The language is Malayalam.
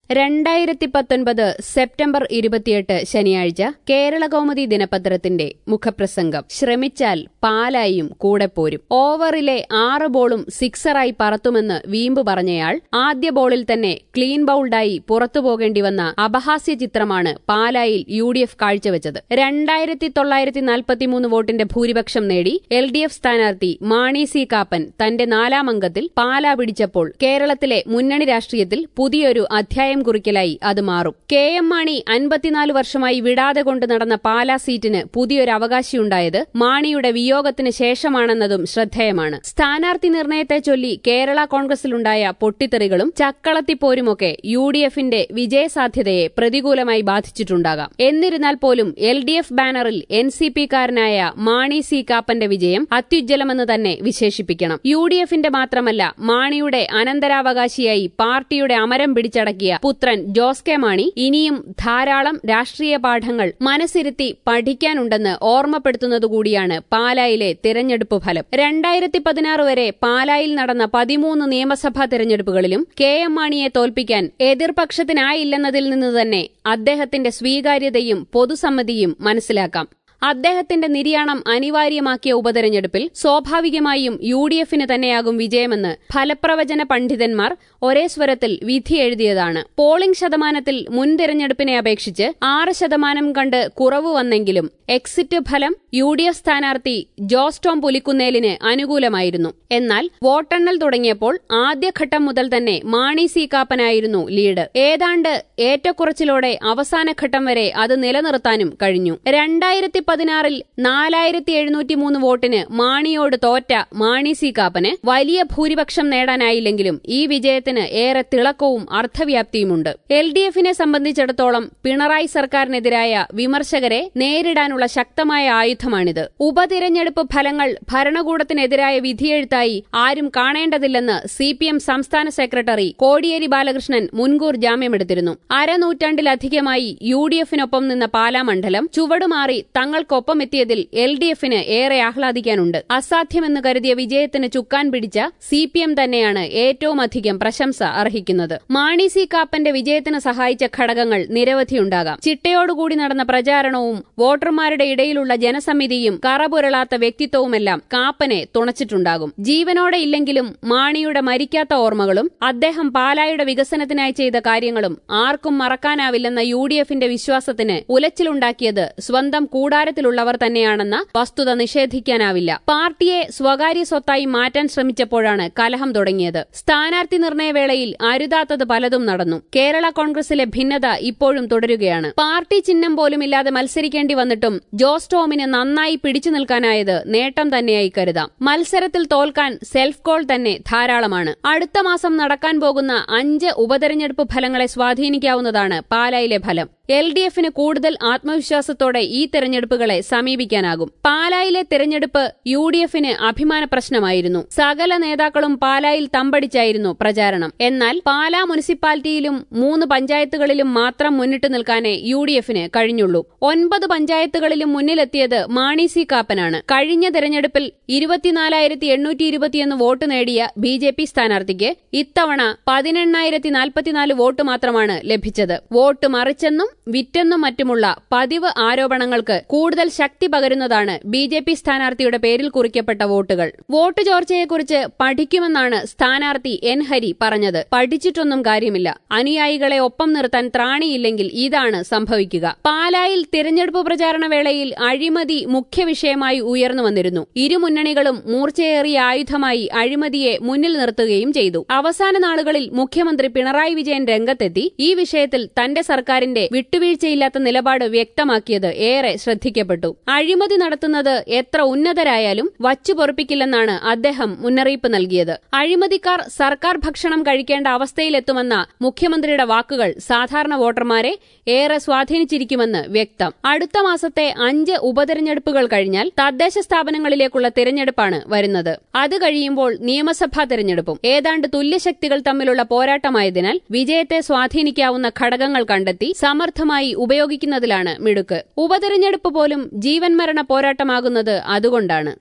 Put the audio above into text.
രണ്ടായിരത്തി പത്തൊൻപത് സെപ്റ്റംബർ ഇരുപത്തിയെട്ട് ശനിയാഴ്ച കേരളകൗമുദി ദിനപത്രത്തിന്റെ മുഖപ്രസംഗം ശ്രമിച്ചാൽ പാലായും കൂടെ പോരും ഓവറിലെ ആറ് ബോളും സിക്സറായി പറത്തുമെന്ന് വീമ്പ് പറഞ്ഞയാൾ ആദ്യ ബോളിൽ തന്നെ ക്ലീൻ ബൌൾഡായി പുറത്തുപോകേണ്ടി വന്ന അപഹാസ്യ ചിത്രമാണ് പാലായിൽ യു ഡി എഫ് കാഴ്ചവെച്ചത് രണ്ടായിരത്തി തൊള്ളായിരത്തി നാൽപ്പത്തിമൂന്ന് വോട്ടിന്റെ ഭൂരിപക്ഷം നേടി എൽ ഡി എഫ് സ്ഥാനാർത്ഥി മാണി സി കാപ്പൻ തന്റെ നാലാം അംഗത്തിൽ പാലാ പിടിച്ചപ്പോൾ കേരളത്തിലെ മുന്നണി രാഷ്ട്രീയത്തിൽ പുതിയൊരു അധ്യായം കുറിക്കലായി അത് മാറും കെ എം മാണി അൻപത്തിനാല് വർഷമായി വിടാതെ കൊണ്ട് നടന്ന പാലാ സീറ്റിന് പുതിയൊരു അവകാശിയുണ്ടായത് മാണിയുടെ വിയോഗത്തിന് ശേഷമാണെന്നതും ശ്രദ്ധേയമാണ് സ്ഥാനാർത്ഥി നിർണയത്തെ ചൊല്ലി കേരള കോൺഗ്രസിലുണ്ടായ പൊട്ടിത്തെറികളും ചക്കളത്തിപ്പോരുമൊക്കെ യു ഡി എഫിന്റെ വിജയസാധ്യതയെ പ്രതികൂലമായി ബാധിച്ചിട്ടുണ്ടാകാം എന്നിരുന്നാൽ പോലും എൽ ഡി എഫ് ബാനറിൽ എൻ സി പിക്കാരനായ മാണി സി കാപ്പന്റെ വിജയം അത്യുജ്വലമെന്ന് തന്നെ വിശേഷിപ്പിക്കണം യു ഡി എഫിന്റെ മാത്രമല്ല മാണിയുടെ അനന്തരാവകാശിയായി പാർട്ടിയുടെ അമരം പിടിച്ചടക്കിയ പുത്രൻ ജോസ് കെ മാണി ഇനിയും ധാരാളം രാഷ്ട്രീയ പാഠങ്ങൾ മനസ്സിരുത്തി പഠിക്കാനുണ്ടെന്ന് ഓർമ്മപ്പെടുത്തുന്നതുകൂടിയാണ് പാലായിലെ തിരഞ്ഞെടുപ്പ് ഫലം രണ്ടായിരത്തി പതിനാറ് വരെ പാലായിൽ നടന്ന പതിമൂന്ന് നിയമസഭാ തെരഞ്ഞെടുപ്പുകളിലും കെ എം മാണിയെ തോൽപ്പിക്കാൻ എതിർപക്ഷത്തിനായില്ലെന്നതിൽ നിന്ന് തന്നെ അദ്ദേഹത്തിന്റെ സ്വീകാര്യതയും പൊതുസമ്മതിയും മനസ്സിലാക്കാം അദ്ദേഹത്തിന്റെ നിര്യാണം അനിവാര്യമാക്കിയ ഉപതെരഞ്ഞെടുപ്പിൽ സ്വാഭാവികമായും യു ഡി എഫിന് തന്നെയാകും വിജയമെന്ന് ഫലപ്രവചന പണ്ഡിതന്മാർ ഒരേ സ്വരത്തിൽ വിധി എഴുതിയതാണ് പോളിംഗ് ശതമാനത്തിൽ മുൻ തെരഞ്ഞെടുപ്പിനെ അപേക്ഷിച്ച് ആറ് ശതമാനം കണ്ട് കുറവ് വന്നെങ്കിലും എക്സിറ്റ് ഫലം യു ഡി എഫ് സ്ഥാനാർത്ഥി ജോസ് ടോം പുലിക്കുന്നേലിന് അനുകൂലമായിരുന്നു എന്നാൽ വോട്ടെണ്ണൽ തുടങ്ങിയപ്പോൾ ആദ്യഘട്ടം മുതൽ തന്നെ മാണി സി കാപ്പനായിരുന്നു ലീഡ് ഏതാണ്ട് ഏറ്റക്കുറച്ചിലോടെ അവസാനഘട്ടം വരെ അത് നിലനിർത്താനും കഴിഞ്ഞു രണ്ടായിരത്തി പതിനാറിൽ നാലായിരത്തി എഴുന്നൂറ്റി മൂന്ന് വോട്ടിന് മാണിയോട് തോറ്റ മാണി സി കാപ്പന് വലിയ ഭൂരിപക്ഷം നേടാനായില്ലെങ്കിലും ഈ വിജയത്തിന് ഏറെ തിളക്കവും അർത്ഥവ്യാപ്തിയുമുണ്ട് എൽ ഡി എഫിനെ സംബന്ധിച്ചിടത്തോളം പിണറായി സർക്കാരിനെതിരായ വിമർശകരെ നേരിടാനുള്ള ശക്തമായ ആയുധമാണിത് ഉപതിരഞ്ഞെടുപ്പ് ഫലങ്ങൾ ഭരണകൂടത്തിനെതിരായ വിധിയെഴുത്തായി ആരും കാണേണ്ടതില്ലെന്ന് സി പി എം സംസ്ഥാന സെക്രട്ടറി കോടിയേരി ബാലകൃഷ്ണൻ മുൻകൂർ ജാമ്യമെടുത്തിരുന്നു അരനൂറ്റാണ്ടിലധികമായി യു ഡി എഫിനൊപ്പം നിന്ന പാലാ മണ്ഡലം ചുവടുമാറി തങ്ങൾക്കൊപ്പം എത്തിയതിൽ എൽ ഡി എഫിന് ഏറെ ആഹ്ലാദിക്കാനുണ്ട് അസാധ്യമെന്ന് കരുതിയ വിജയത്തിന് ചുക്കാൻ പിടിച്ച സി പി എം തന്നെയാണ് ഏറ്റവുമധികം പ്രശംസ അർഹിക്കുന്നത് മാണി സി കാപ്പന്റെ വിജയത്തിന് സഹായിച്ച ഘടകങ്ങൾ നിരവധിയുണ്ടാകാം ചിട്ടയോടുകൂടി നടന്ന പ്രചാരണവും വോട്ടർമാരുടെ ഇടയിലുള്ള ജനസമിതിയും കറപുരളാത്ത വ്യക്തിത്വവുമെല്ലാം കാപ്പനെ തുണച്ചിട്ടുണ്ടാകും ജീവനോടെ ഇല്ലെങ്കിലും മാണിയുടെ മരിക്കാത്ത ഓർമ്മകളും അദ്ദേഹം പാലായുടെ വികസനത്തിനായി ചെയ്ത കാര്യങ്ങളും ആർക്കും മറക്കാനാവില്ലെന്ന യു ഡി എഫിന്റെ വിശ്വാസത്തിന് ഉലച്ചിലുണ്ടാക്കിയത് സ്വന്തം കൂടാരത്തിലുള്ളവർ തന്നെയാണെന്ന വസ്തുത നിഷേധിക്കാനാവില്ല പാർട്ടിയെ സ്വകാര്യ സ്വത്തായി മാറ്റാൻ ശ്രമിച്ചപ്പോഴാണ് കലഹം തുടങ്ങിയത് സ്ഥാനാർത്ഥി നിർണയവേളയിൽ അരുതാത്തത് പലതും നടന്നു കേരള കോൺഗ്രസിലെ ഭിന്നത ഇപ്പോഴും തുടരുകയാണ് പാർട്ടി ചിഹ്നം പോലുമില്ലാതെ മത്സരിക്കേണ്ടി വന്നിട്ടും ജോസ് ടോമിന് നന്നായി പിടിച്ചു നിൽക്കാനായത് നേട്ടം തന്നെയായി കരുതാം മത്സരത്തിൽ തോൽക്കാൻ സെൽഫ് ഗോൾ തന്നെ ധാരാളമാണ് അടുത്ത മാസം നടക്കാൻ പോകുന്ന അഞ്ച് ഉപതെരഞ്ഞെടുപ്പ് ഫലങ്ങളെ സ്വാധീനിക്കാവുന്നതാണ് പാലായിലെ ഫലം എൽ ഡി എഫിന് കൂടുതൽ ആത്മവിശ്വാസത്തോടെ ഈ തെരഞ്ഞെടുപ്പുകളെ സമീപിക്കാനാകും പാലായിലെ തെരഞ്ഞെടുപ്പ് യു ഡി എഫിന് അഭിമാന പ്രശ്നമായിരുന്നു സകല നേതാക്കളും പാലായിൽ തമ്പടിച്ചായിരുന്നു പ്രചാരണം എന്നാൽ പാലാ മുനിസിപ്പാലിറ്റിയിലും മൂന്ന് പഞ്ചായത്തുകളിലും മാത്രം മുന്നിട്ട് നിൽക്കാനേ യു ഡി എഫിന് കഴിഞ്ഞുള്ളൂ ഒൻപത് പഞ്ചായത്തുകളിലും മുന്നിലെത്തിയത് മാണി സി കാപ്പനാണ് കഴിഞ്ഞ തെരഞ്ഞെടുപ്പിൽ ഇരുപത്തിനാലായിരത്തി എണ്ണൂറ്റി ഇരുപത്തിയൊന്ന് വോട്ട് നേടിയ ബി ജെ പി സ്ഥാനാർത്ഥിക്ക് ഇത്തവണ പതിനെണ്ണായിരത്തി നാൽപ്പത്തിനാല് വോട്ട് മാത്രമാണ് ലഭിച്ചത് വോട്ട് മറിച്ചെന്നും വിറ്റെന്നും മറ്റുമുള്ള പതിവ് ആരോപണങ്ങൾക്ക് കൂടുതൽ ശക്തി പകരുന്നതാണ് ബി ജെ പി സ്ഥാനാർത്ഥിയുടെ പേരിൽ കുറിക്കപ്പെട്ട വോട്ടുകൾ വോട്ട് ചോർച്ചയെക്കുറിച്ച് പഠിക്കുമെന്നാണ് സ്ഥാനാർത്ഥി എൻ ഹരി പറഞ്ഞത് പഠിച്ചിട്ടൊന്നും കാര്യമില്ല അനുയായികളെ ഒപ്പം നിർത്താൻ ത്രാണിയില്ലെങ്കിൽ ഇതാണ് സംഭവിക്കുക പാലായിൽ തിരഞ്ഞെടുപ്പ് പ്രചാരണ വേളയിൽ അഴിമതി മുഖ്യ വിഷയമായി ഉയർന്നു വന്നിരുന്നു ഇരു മുന്നണികളും മൂർച്ചയേറിയ ആയുധമായി അഴിമതിയെ മുന്നിൽ നിർത്തുകയും ചെയ്തു അവസാന നാളുകളിൽ മുഖ്യമന്ത്രി പിണറായി വിജയൻ രംഗത്തെത്തി ഈ വിഷയത്തിൽ തന്റെ സർക്കാരിന്റെ വിട്ടുവീഴ്ചയില്ലാത്ത നിലപാട് വ്യക്തമാക്കിയത് ഏറെ ശ്രദ്ധിക്കപ്പെട്ടു അഴിമതി നടത്തുന്നത് എത്ര ഉന്നതരായാലും വച്ചു പൊറപ്പിക്കില്ലെന്നാണ് അദ്ദേഹം മുന്നറിയിപ്പ് നൽകിയത് അഴിമതിക്കാർ സർക്കാർ ഭക്ഷണം കഴിക്കേണ്ട അവസ്ഥയിലെത്തുമെന്ന മുഖ്യമന്ത്രിയുടെ വാക്കുകൾ സാധാരണ വോട്ടർമാരെ ഏറെ സ്വാധീനിച്ചിരിക്കുമെന്ന് വ്യക്തം അടുത്ത മാസത്തെ അഞ്ച് ഉപതെരഞ്ഞെടുപ്പുകൾ കഴിഞ്ഞാൽ തദ്ദേശ സ്ഥാപനങ്ങളിലേക്കുള്ള തിരഞ്ഞെടുപ്പാണ് വരുന്നത് അത് കഴിയുമ്പോൾ നിയമസഭാ തെരഞ്ഞെടുപ്പും ഏതാണ്ട് തുല്യശക്തികൾ തമ്മിലുള്ള പോരാട്ടമായതിനാൽ വിജയത്തെ സ്വാധീനിക്കാവുന്ന ഘടകങ്ങൾ കണ്ടെത്തി സമർത്ഥമായി ഉപയോഗിക്കുന്നതിലാണ് മിടുക്ക് ഉപതെരഞ്ഞെടുപ്പ് പോലും ജീവൻ മരണ പോരാട്ടമാകുന്നത് അതുകൊണ്ടാണ്